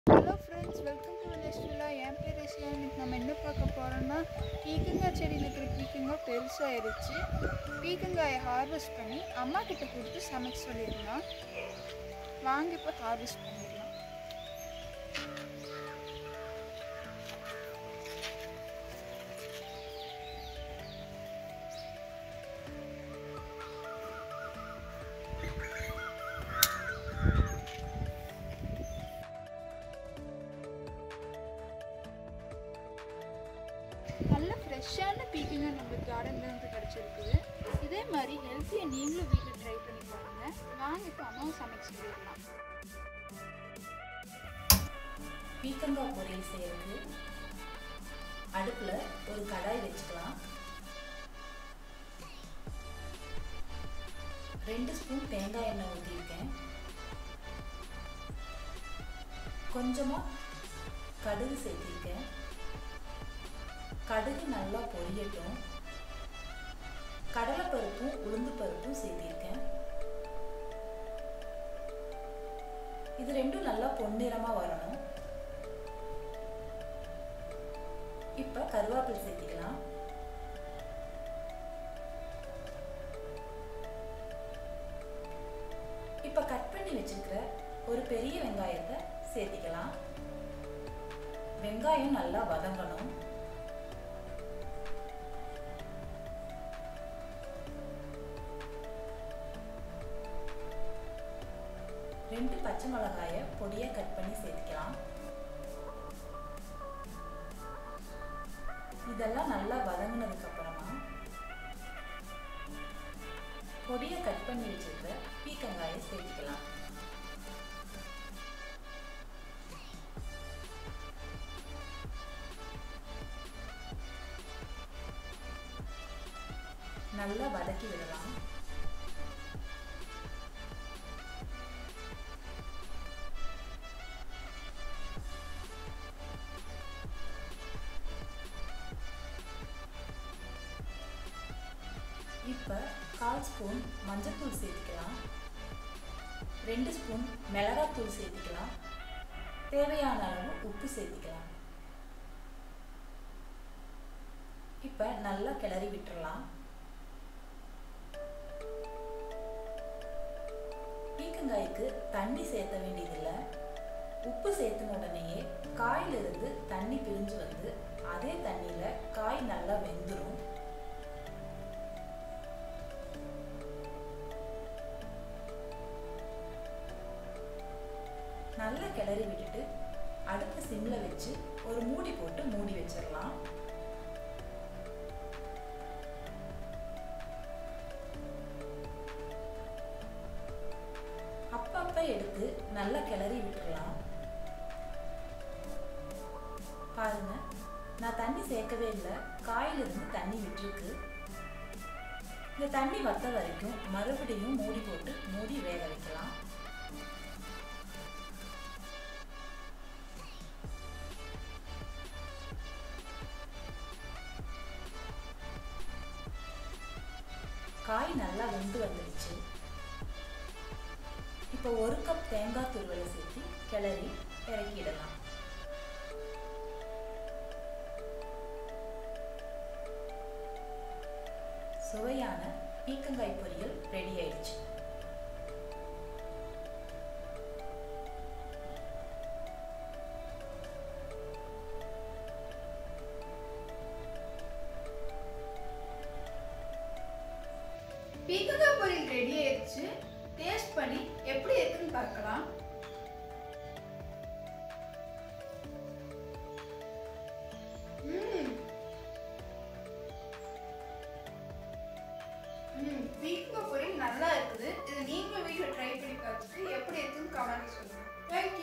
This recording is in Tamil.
hello friends welcome to village villa என் பேர் ரிஷியா இன்னைக்கு நம்ம என்ன பார்க்க போகிறோம்னா பீக்கங்காய் செடியில் இருக்கிற பீக்கங்காய் பெருசாகிருச்சு பீக்கங்காயை ஹார்வெஸ்ட் பண்ணி அம்மா கிட்ட கொடுத்து சமைக்க சொல்லிடலாம் வாங்க இப்போ ஹார்வெஸ்ட் பண்ணிடலாம் நல்ல ஃப்ரெஷ்ஷான பீக்கங்காய் நம்ம கார்டன்ல இருந்து கிடச்சிருக்குது இதே மாதிரி ஹெல்த்தியாக நீங்களும் வீட்டில் ட்ரை பண்ணி பாருங்கள் வாங்க இப்போ அம்மாவும் சமைக்க சொல்லிடலாம் பீக்கங்காய் பொரியல் செய்யறதுக்கு அடுப்பில் ஒரு கடாய் வச்சுக்கலாம் ரெண்டு ஸ்பூன் தேங்காய் எண்ணெய் ஊற்றிருக்கேன் கொஞ்சமாக கடுகு சேர்த்திருக்கேன் கடுகு நல்லா பொரியட்டும் கடலைப்பருப்பும் உளுந்து பருப்பும் சேர்த்திருக்கேன் இது ரெண்டும் நல்லா பொன்னிறமாக வரணும் இப்போ கருவேப்பிலை சேர்த்திக்கலாம் இப்போ கட் பண்ணி வச்சிருக்கிற ஒரு பெரிய வெங்காயத்தை சேர்த்திக்கலாம் வெங்காயம் நல்லா வதங்கணும் ரெண்டு பச்சை மிளகாயை பொடியாக கட் பண்ணி சேர்த்துக்கலாம் இதெல்லாம் நல்லா வதங்கினதுக்கு அப்புறமா பொடியை கட் பண்ணி வச்சிருக்கிற பீக்கங்காயை சேர்த்துக்கலாம் நல்லா வதக்கி விடலாம் இப்போ கால் ஸ்பூன் மஞ்சள்தூள் சேர்த்துக்கலாம் ரெண்டு ஸ்பூன் மிளகாத்தூள் சேர்த்துக்கலாம் தேவையான அளவு உப்பு சேர்த்துக்கலாம் இப்போ நல்லா கிளறி விட்டுறலாம் பீக்கங்காய்க்கு தண்ணி சேர்த்த வேண்டியதில்லை உப்பு சேர்த்துன உடனேயே காயிலிருந்து தண்ணி பிரிஞ்சு வந்து அதே தண்ணியில் காய் நல்லா வெந்துடும் நல்லா கிளறி விட்டுட்டு அடுப்பு சிம்மில் வச்சு ஒரு மூடி போட்டு மூடி வச்சிடலாம் அப்பப்ப எடுத்து நல்லா கிளறி விட்டுறலாம் பாருங்க நான் தண்ணி சேர்க்கவே இல்லை காயிலிருந்து தண்ணி விட்டுருக்கு இந்த தண்ணி வத்த வரைக்கும் மறுபடியும் மூடி போட்டு மூடி வேக வைக்கலாம் காய் நல்லா வெந்து வந்துடுச்சு இப்போ ஒரு கப் தேங்காய் துருவலை சேர்த்து கிளறி இறக்கிடலாம் சுவையான பீக்கங்காய் பொரியல் ரெடி ஆயிடுச்சு பீக்கங்காய் பொரியல் ரெடி ஆயிடுச்சு டேஸ்ட் பண்ணி எப்படி இருக்குன்னு பார்க்கலாம் ம் ம் பீக்கங்காய் பொரியல் நல்லா இருக்குது இது நீங்களும் வீட்டில் ட்ரை பண்ணி பார்த்துட்டு எப்படி இருக்குன்னு கமெண்ட் சொல்லுங்கள் தேங்க்யூ